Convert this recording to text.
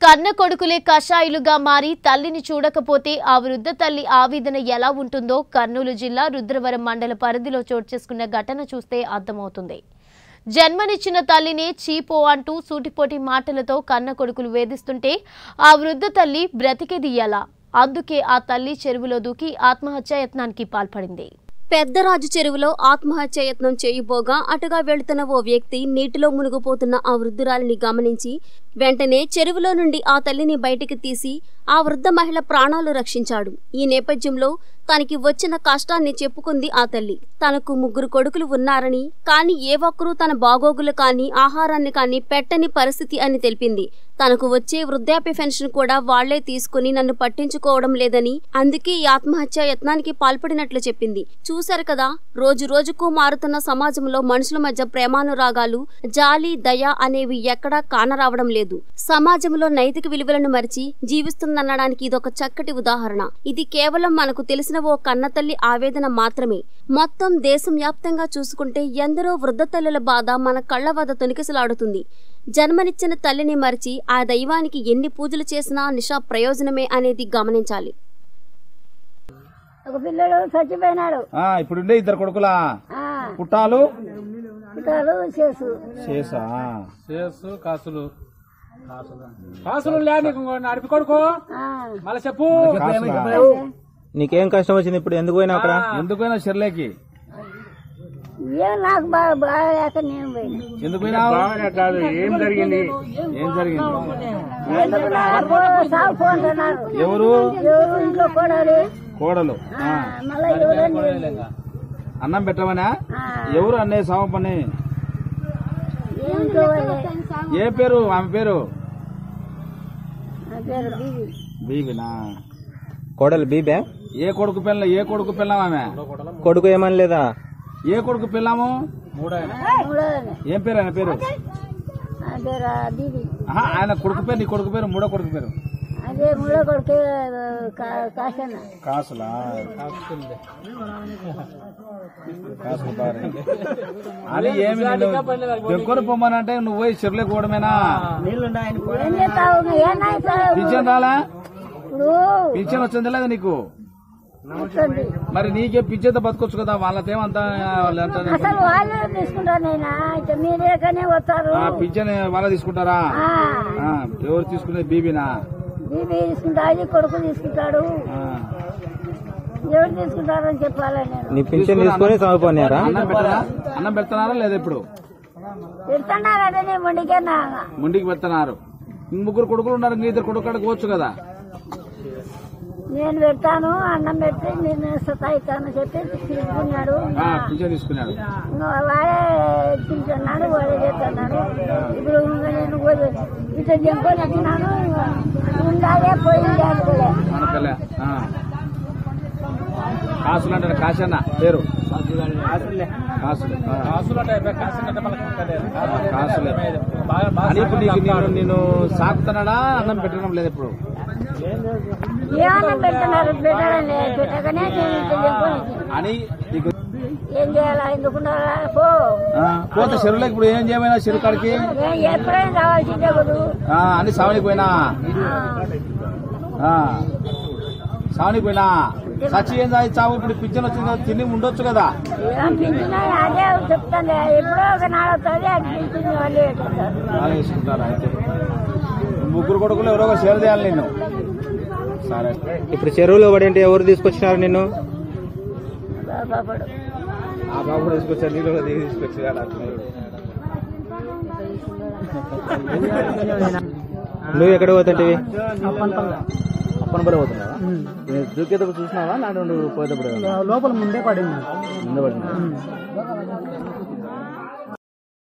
కన్న కొడుకులే కషాయులుగా మారి తల్లిని చూడకపోతే ఆ వృద్ధ తల్లి ఆవేదన ఎలా ఉంటుందో కర్నూలు జిల్లా రుద్రవరం మండల పరిధిలో చోటు చేసుకున్న ఘటన చూస్తే అర్థమవుతుంది జన్మనిచ్చిన తల్లినే చీపో అంటూ సూటిపోటి మాటలతో కన్న కొడుకులు వేధిస్తుంటే ఆ వృద్ధ తల్లి బ్రతికేది ఎలా అందుకే ఆ తల్లి చెరువులో దూకి ఆత్మహత్య యత్నానికి పాల్పడింది పెద్దరాజు చెరువులో ఆత్మహత్య యత్నం చేయబోగా అటుగా వెళుతున్న ఓ వ్యక్తి నీటిలో మునిగిపోతున్న ఆ వృద్ధురాలిని గమనించి వెంటనే చెరువులో నుండి ఆ తల్లిని బయటికి తీసి ఆ వృద్ధ మహిళ ప్రాణాలు రక్షించాడు ఈ నేపథ్యంలో తనకి వచ్చిన కష్టాన్ని చెప్పుకుంది ఆ తల్లి తనకు ముగ్గురు కొడుకులు ఉన్నారని కానీ ఏ ఒక్కరూ తన బాగోగులు కానీ ఆహారాన్ని కానీ పెట్టని పరిస్థితి అని తెలిపింది తనకు వచ్చే వృద్ధాప్య పెన్షన్ కూడా వాళ్లే తీసుకుని నన్ను పట్టించుకోవడం లేదని అందుకే ఈ ఆత్మహత్య యత్నానికి పాల్పడినట్లు చెప్పింది చూశారు కదా రోజు రోజుకు మారుతున్న సమాజంలో మనుషుల మధ్య ప్రేమానురాగాలు జాలి దయ అనేవి ఎక్కడా కానరావడం లేదు సమాజంలో నైతిక విలువలను మరిచి జీవిస్తుందనడానికి ఇదొక చక్కటి ఉదాహరణ ఇది కేవలం మనకు తెలిసిన ఓ కన్నతల్లి ఆవేదన మాత్రమే మొత్తం దేశం వ్యాప్తంగా చూసుకుంటే ఎందరో వృద్ధ తల్లుల బాధ మన కళ్ల వద్ద తొనికిసలాడుతుంది జన్మనిచ్చిన తల్లిని మరిచి ఆ దైవానికి ఎన్ని పూజలు చేసినా నిషా ప్రయోజనమే అనేది గమనించాలి ఒక పిల్లడు చచ్చిపోయినాడు ఆ ఇప్పుడుండే ఇద్దరు కొడుకులా ఆ, పుట్టాలు పిల్లలు చేసు చేసా చేసు కాసులు కాసులు లే నీకు నడిపి కొడుకు ఆ, మళ్ళీ చెప్పు నీకేం కష్టం వచ్చింది ఇప్పుడు ఎందుకు పోయినా అక్కడ ఎందుకైనా చెర్లేకి ఏం నాకు బాగా బాగా లేక నేను పోయినా ఎందుకు పోయినావు కాదు ఏం జరిగింది ఏం జరిగింది ఎందుకు నాకు సాగు పోతున్నారు ఎవరు ఎవరు ఇంట్లో కొడాలి కోడలు ఆ. మళ్ళీ ఎవరండి అన్నం పెట్టమనా ఆ, ఎవరు అన్నే సామ పని ఇంట్లో వాళ్ళే. ఏ పేరు ఆమె పేరు నా పేరు బీబీ బీబీనా కోడలు బీబే ఏ కొడుకు పిల్ల ఏ కొడుకు పిల్లం ఆమె కొడుకు ఏమని లేదా ఏ కొడుకు పిల్లము మూడోదని ఏం పేరు ఆయన పేరు నా పేరు ఆ బీబీ ఆహా, ఆయన కొడుకు పేరు నీ కొడుకు పేరు మూడో కొడుకు పేరు అదే మూడో కొడుకు కా- కాసన్న కాసులా కాసులు బాగా అని ఏమి దగ్గర పొమ్మనంటే నువ్వు పోయి చెరువులకు పోవడమేనా ఏం చేస్తావు ఏనాయిస్తావు పింఛన్ రాలా ఇప్పుడు పింఛన్ వచ్చింది లేదా నీకు వస్తుంది మరి నీకే పింఛన్తో బతకొచ్చు కదా వాళ్ళతేమంతా వాళ్ళంతా అసలు వాళ్ళే తీసుకుంటారు నేను ఇక మీరేకనే వస్తారు ఆ, పింఛన్ వాళ్ళ తీసుకుంటారా ఆ, ఆ, ఎవరు తీసుకునేది బీబీనా బీబీ తీసుకుంటాడు కొడుకు తీసుకుంటాడు ఆ. ఎవరు తీసుకుంటారని చెప్పాలి నేను నీ పింఛన్ తీసుకొని చదువుకోనారా అన్నం పెట్టరా అన్నం పెడుతున్నారా లేదా ఇప్పుడు పెడుతున్నా కదా నేను మొండికేనా ముండికి పెడుతున్నారు ముగ్గురు కొడుకులు ఉన్నారు నీ ఇద్దరు కొడుకు కాడికి పోవచ్చు కదా నేను పెడతాను అన్నం పెట్టి నేను సతాయిస్తాను చెప్పి తీసుకున్నాడు ఆ, పింఛన్ తీసుకున్నాడు ఇంకా వాడే తింటున్నాడు వాడే చేస్తున్నాడు ఇప్పుడు ఇంకా నేను పోయి ఇట్లా జంకొని వచ్చినాను ఉండాలే పోయింది అనుకోలే మన పిల్ల ఆ. కాసులు అంటారు కాశన్న పేరు కాసులు ఆ. కాసులు అంటే కాసులు అంటే మనకు ఉంటది. కాసులే బాగా బాగా అని ఇప్పుడు నీకు నేను నిన్ను సాకుతున్నాడా అన్నం పెట్టడం లేదు ఇప్పుడు ఏమన్నా పెడుతున్నారు పెట్టడం లేదు పెట్టగానే నేను ఇట్లా జంకొని వచ్చిన. అని నీకు ఏం చేయాలా ఎందుకున్నారా పో ఆ, పోతే చెరువులో ఇప్పుడు ఏం చేయమైనా చెరువు కాడికి నేను ఎప్పుడైనా రావాల్సిందే కదూ ఆ, అని సావనికి పోయినా ఆ, సావనికి పోయినా సచి ఏం సాయి చావు ఇప్పుడు పింఛన్ వచ్చింది కదా తిని ఉండొచ్చు కదా ఏం పింఛన్ అదే చెప్తాను ఎప్పుడో ఒక నాడు వస్తుంది అది పింఛన్ వాళ్ళు పెట్టుకుంటారు అలా వేసుకుంటారా అయితే ముగ్గురు కొడుకులు ఎవరో ఒక షేర్ చేయాలి నేను సరే ఇప్పుడు చెరువులో పడింటే ఎవరు తీసుకొచ్చినారు నిన్ను బాబడు ఆ బాబు తీసుకొచ్చారు నీళ్ళు కూడా దిగి తీసుకొచ్చారు నువ్వు ఎక్కడ పోతుంటివి అప్పన పడి పోతున్నావా దూకేటప్పుడు చూసినావా నాడు పోయేటప్పుడు లోపల ముందే పడింది ముందు పడింది